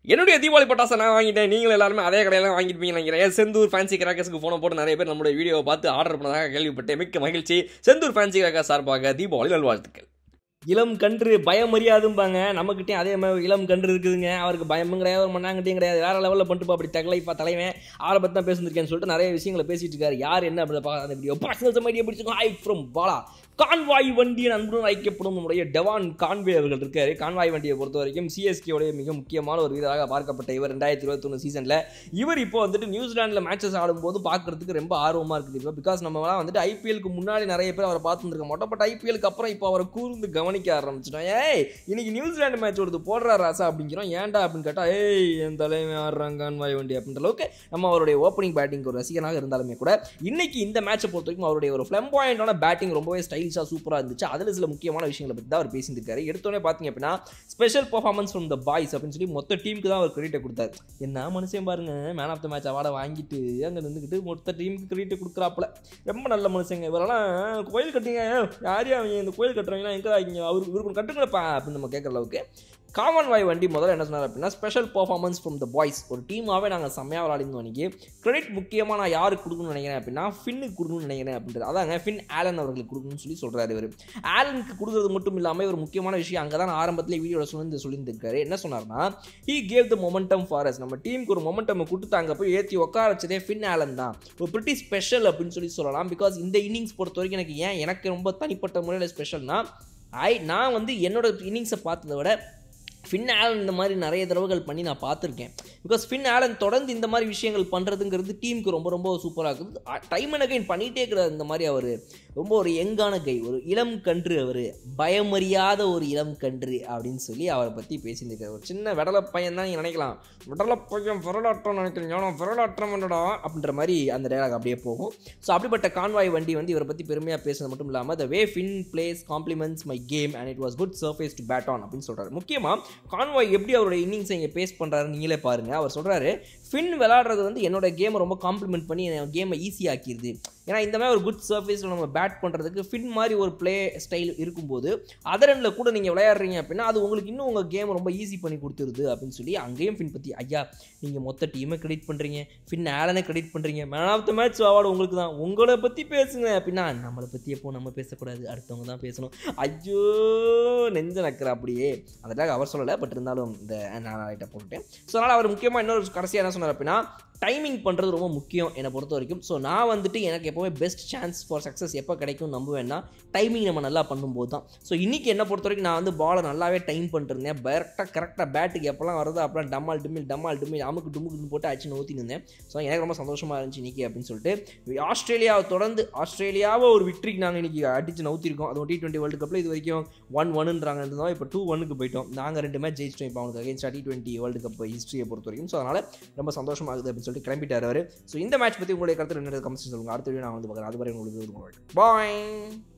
என்னுடைய தீபாவளி பட்டாசை நான் வாங்கிட்டேன் நீங்களும் எல்லாருமே அதே கடையில் வாங்கிருப்பீங்க நினைக்கிறேன் செந்தூர் ஃபேன்சி கிராக்கர்ஸ்க்கு ஃபோனை போட்டு நிறைய பேர் நம்மளுடைய வீடியோவை பார்த்து ஆர்டர் பண்ணதாக கேள்விப்பட்டேன் மிக்க மகிழ்ச்சி செந்தூர் ஃபேன்சி கிராக்கர் சார்பாக தீபாவளி நல்வாழ்த்துக்கள் இளம் கன்று பயம் மரியாதும்பாங்க நம்மக்கிட்டே அதே மாதிரி இளம் கன்று இருக்குதுங்க அவருக்கு பயமும் கிடையாது ஒரு மண்ணாங்கட்டியும் கிடையாது வேற லெவலில் பண்ணிட்டு அப்படி தகலைப்பா தலைவன் அவரை பற்றி தான் பேசியிருக்கேன்னு சொல்லிட்டு நிறைய விஷயங்களை பேசிட்டு இருக்காரு யார் என்ன அப்படி பார்க்க அந்த வீடியோ பர்சனல் மீடியா பிடிச்சிருக்கோம் ஐ ஃப்ரம் பாலா கான்வாய் வண்டியின் அன்புடன் அழைக்கப்படும் நம்முடைய டெவான் கான்வே அவர்கள் இருக்காரு கான்வாய் வண்டியை பொறுத்த வரைக்கும் சிஎஸ்கேவுடைய மிக முக்கியமான ஒரு வீரராக பார்க்கப்பட்ட இவர் ரெண்டாயிரத்தி இருபத்தொன்று சீசனில் இவர் இப்போ வந்துட்டு நியூசிலாண்டில் மேட்சஸ் ஆடும்போது பார்க்கறதுக்கு ரொம்ப ஆர்வமாக இருக்குது இப்போ பிகாஸ் நம்மலாம் வந்துட்டு ஐபிஎலுக்கு முன்னாடி நிறைய பேர் அவரை பார்த்துருக்க மாட்டோம் பட் ஐபிஎலுக்கு அப்புறம் இப்போ அவரை கூர்ந்து கவனிக்க ஆரம்பிச்சிட்டோம் ஏய் இன்னைக்கு நியூசிலாந்து மேட்ச் ஒருது போடுறா ராசா அப்படிங்கிறோம் ஏன்டா அப்படின்னு கேட்டால் ஏய் என் தலைமை ஆடுறாங்க கான்வாய் வண்டி அப்படின்ற அளவுக்கு நம்ம அவருடைய ஓப்பனிங் பேட்டிங் ஒரு ரசிகனாக இருந்தாலுமே கூட இன்னைக்கு இந்த மேட்சை பொறுத்த வரைக்கும் அவருடைய ஒரு ஃபிளம்பாயிண்டான பேட்டிங் ரொம்பவே ஸ்டைலிஷாக சூப்பராக இருந்துச்சு அதில் சில முக்கியமான விஷயங்களை பற்றி தான் அவர் பேசியிருக்காரு எடுத்தோடனே பார்த்தீங்க அப்படின்னா special performance from the boys அப்படின்னு சொல்லி மொத்த டீமுக்கு தான் அவர் கிரெடிட்டை கொடுத்தாரு என்ன மனுஷன் பாருங்க மேன் ஆஃப் த மேட்ச் அவார்டை வாங்கிட்டு அங்கே நின்றுக்கிட்டு மொத்த டீமுக்கு கிரெடிட்டை கொடுக்குறாப்புல ரொம்ப நல்ல மனுஷங்க இவரெல்லாம் கோயில் கட்டுங்க யாரையும் அவங்க இந்த கோயில் கட்டுறவங்களாம் எங்கே ஆகிங்க அவர் இவருக்கு கட்டுங்களப்பா அப்படின்னு நம்ம கேட்குற அளவுக்கு காமன் வாய் வண்டி முதல்ல என்ன சொன்னார் அப்படின்னா special performance from the boys ஒரு டீமாகவே நாங்கள் செம்மையாக விளாடிருந்தோம் அன்றைக்கி கிரெடிட் முக்கியமாக நான் யாருக்கு கொடுக்கணும்னு நினைக்கிறேன் அப்படின்னா ஃபின்னுக்கு கொடுக்கணும்னு நினைக்கிறேன் அப்படின்றது அதாங்க ஃபின் ஆலன் அவர்களுக்கு கொடுக்கணும்னு சொல்லி சொல்கிறாரு இவர் ஆலனுக்கு கொடுக்குறது மட்டும் இல்லாமல் ஒரு முக்கியமான விஷயம் அங்கே தான் ஆரம்பத்தில் வீடியோவில் சொல்லி சொல்லியிருந்திருக்காரு என்ன சொன்னார்னா he gave the momentum for us நம்ம டீமுக்கு ஒரு மொமெண்டம் கொடுத்து அங்கே போய் ஏற்றி உட்கார வச்சதே ஃபின் ஆலன் தான் ஒரு பிரிட்டி ஸ்பெஷல் அப்படின்னு சொல்லி சொல்லலாம் பிகாஸ் இந்த இன்னிங்ஸ் பொறுத்த வரைக்கும் எனக்கு ஏன் எனக்கு ரொம்ப தனிப்பட்ட முறையில் ஸ்பெஷல்னா ஐ நான் வந்து என்னோட இன்னிங்ஸை பார்த்ததை விட ஃபின் ஆலன் இந்த மாதிரி நிறைய தடவைகள் பண்ணி நான் பார்த்துருக்கேன் பிகாஸ் ஃபின் ஆலன் தொடர்ந்து இந்த மாதிரி விஷயங்கள் பண்ணுறதுங்கிறது டீமுக்கு ரொம்ப ரொம்ப சூப்பராக இருக்குது டைம் அண்ட் அகைன் பண்ணிகிட்டே இருக்கிறார் இந்த மாதிரி அவர் ரொம்ப ஒரு யங்கான கை ஒரு இளம் கன்று அவர் பயமறியாத ஒரு இளம் கன்று அப்படின்னு சொல்லி அவரை பற்றி பேசியிருக்காரு ஒரு சின்ன விடலை பையன் தான் நீங்கள் நினைக்கலாம் விடலை பையன் விரலாட்டம் நினைக்கிறீங்க ஆனால் விரலாட்டம் என்னடா அப்படின்ற மாதிரி அந்த டைலாக் அப்படியே போகும் ஸோ அப்படிப்பட்ட கான்வாய் வண்டி வந்து இவரை பற்றி பெருமையாக பேசுறது மட்டும் இல்லாமல் the way Finn plays compliments my game and it was good surface to bat on அப்படின்னு சொல்கிறார் முக்கியமாக கான்வாய் எப்படி அவருடைய இன்னிங்ஸை இங்கே பேஸ் பண்ணுறாரு நீங்களே பாருங்கள் அவர் சொல்கிறாரு ஃபின் விளாடுறது வந்து என்னோட கேமை ரொம்ப காம்ப்ளிமெண்ட் பண்ணி என் கேமை ஈஸியாக்கிடுது ஏன்னா இந்த மாதிரி ஒரு குட் சர்ஃபேஸில் நம்ம பேட் பண்ணுறதுக்கு ஃபின் மாதிரி ஒரு ப்ளே ஸ்டைல் இருக்கும்போது அதர் எண்டில் கூட நீங்கள் விளையாடுறீங்க அப்படின்னா அது உங்களுக்கு இன்னும் உங்கள் கேம் ரொம்ப ஈஸி பண்ணி கொடுத்துருது அப்படின்னு சொல்லி அங்கேயும் ஃபின் பற்றி ஐயா நீங்கள் மொத்த டீமை கிரெடிட் பண்ணுறீங்க ஃபின் ஆலனை கிரெடிட் பண்ணுறீங்க man of the match award உங்களுக்கு தான் உங்களை பற்றி பேசுங்க அப்படின்னா நம்மளை பற்றி எப்போ நம்ம பேசக்கூடாது அடுத்தவங்க தான் பேசணும் ஐயோ நெஞ்ச நக்கிற அப்படியே அதற்காக அவர் சொல்லலை பட் இருந்தாலும் இந்த நான் ரைட்டாக போட்டுட்டேன் ஸோ அதனால் அவர் முக்கியமாக இன்னொரு கடைசியாக என்ன சொன்னார் அப்படின்னா டைமிங் பண்ணுறது ரொம்ப முக்கியம் என்னை பொறுத்த வரைக்கும் ஸோ நான் வந்துட்டு எனக்கு எப்போவுமே பெஸ்ட் சான்ஸ் ஃபார் சக்ஸஸ் எப்போ கிடைக்கும் நம்புவேன்னா டைமிங் நம்ம நல்லா பண்ணும்போது தான் ஸோ இன்றைக்கி என்ன பொறுத்த வரைக்கும் நான் வந்து பாலை நல்லாவே டைம் பண்ணிருந்தேன் கரெக்டாக கரெக்டாக பேட்டுக்கு எப்போல்லாம் வருதோ அப்போலாம் டம்மால் டுமில் டம்மால் டுமில் அமுக்கு டுமுக்குன்னு போட்டு அடிச்சு ஊற்றின்னு இருந்தேன் ஸோ எனக்கு ரொம்ப சந்தோஷமாக இருந்துச்சு இன்றைக்கி அப்படின்னு சொல்லிட்டு ஆஸ்திரேலியாவை தொடர்ந்து ஆஸ்திரேலியாவை ஒரு விக்ட்ரிக்கு நாங்கள் இன்றைக்கி அடிச்சு நவுத்திருக்கோம் அதுவும் டி டுவெண்ட்டி வேர்ல்டு கப்பில் இது வரைக்கும் ஒன் ஒன்னுன்றாங்க இருந்தோம் இப்போ டூ ஒன்னுக்கு போயிட்டோம் நாங்கள் ரெண்டு மேட்ச் ஜெயிச்சிட்டோம் இப்போ அவனுக்கு against T twenty world cup ஹிஸ்ட்ரியை பொறுத்த வரைக்கும் ஸோ அதனால் ரொம்ப சந்தோஷமாகுது அப்படின்னு சொல்லிட்டு கிளம்பிட்டார் அவர் ஸோ இந்த மேட்ச் பற்றி உங்களுடைய கருத்து என்ன கமெண்ட்ஸ் சொல்லுங்கள் அடுத்த வீடியோ நான் வந்து பார்க்குறேன் அதுவரை உங்களுக்கு பாய்